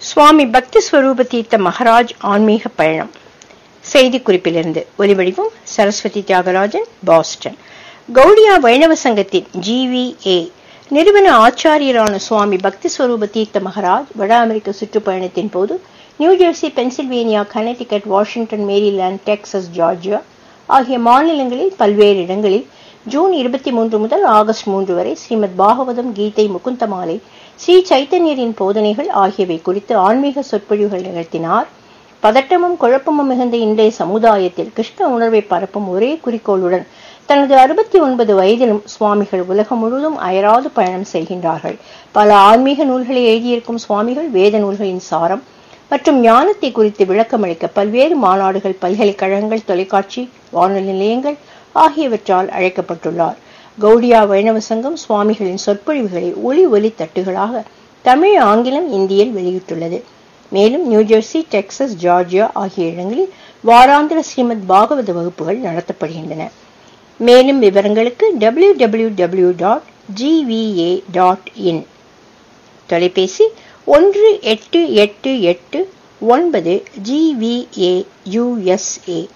சுவாமி பக்தி ஸ்வரூப தீர்த்த மகராஜ் ஆன்மீக பயணம் செய்திக்குறிப்பிலிருந்து ஒலிவடிவம் சரஸ்வதி தியாகராஜன் பாஸ்டன் கௌடியா வைணவ சங்கத்தின் ஜிவிஏ நிறுவன ஆச்சாரியரான சுவாமி பக்தி ஸ்வரூப தீர்த்த மகராஜ் வட அமெரிக்க சுற்றுப்பயணத்தின் போது New Jersey Pennsylvania Connecticut Washington Maryland Texas Georgia ஆகிய மாநிலங்களில் பல்வேறு இடங்களில் ஜூன் இருபத்தி மூன்று முதல் ஆகஸ்ட் மூன்று வரை ஸ்ரீமத் பாகவதம் கீதை முகுந்தமாலை ஸ்ரீ சைத்தன்யரின் போதனைகள் ஆகியவை குறித்து ஆன்மீக சொற்பொழிவுகள் நிகழ்த்தினார் பதட்டமும் குழப்பமும் மிகுந்த இன்றைய சமுதாயத்தில் கிருஷ்ண உணர்வை பரப்பும் ஒரே குறிக்கோளுடன் தனது அறுபத்தி ஒன்பது வயதிலும் சுவாமிகள் உலகம் முழுவதும் அயராது பயணம் செய்கின்றார்கள் பல ஆன்மீக நூல்களை எழுதியிருக்கும் சுவாமிகள் வேத நூல்களின் சாரம் மற்றும் ஞானத்தை குறித்து விளக்கமளிக்க பல்வேறு மாநாடுகள் பல்கலைக்கழகங்கள் தொலைக்காட்சி வானொலி நிலையங்கள் ஆகியவற்றால் அழைக்கப்பட்டுள்ளார் கௌடியா வைணவ சங்கம் சுவாமிகளின் சொற்பொழிவுகளை ஒளி ஒலி தட்டுகளாக தமிழ் ஆங்கிலம் இந்தியில் வெளியிட்டுள்ளது மேலும் நியூஜெர்சி டெக்சஸ் ஜார்ஜியா ஆகிய இடங்களில் வாராந்திர ஸ்ரீமத் பாகவத வகுப்புகள் நடத்தப்படுகின்றன மேலும் விவரங்களுக்கு W W W dot GVA dot in தொலைபேசி ஒன்று எட்டு எட்டு எட்டு ஒன்பது ஜிவிஏ யுஎஸ்ஏ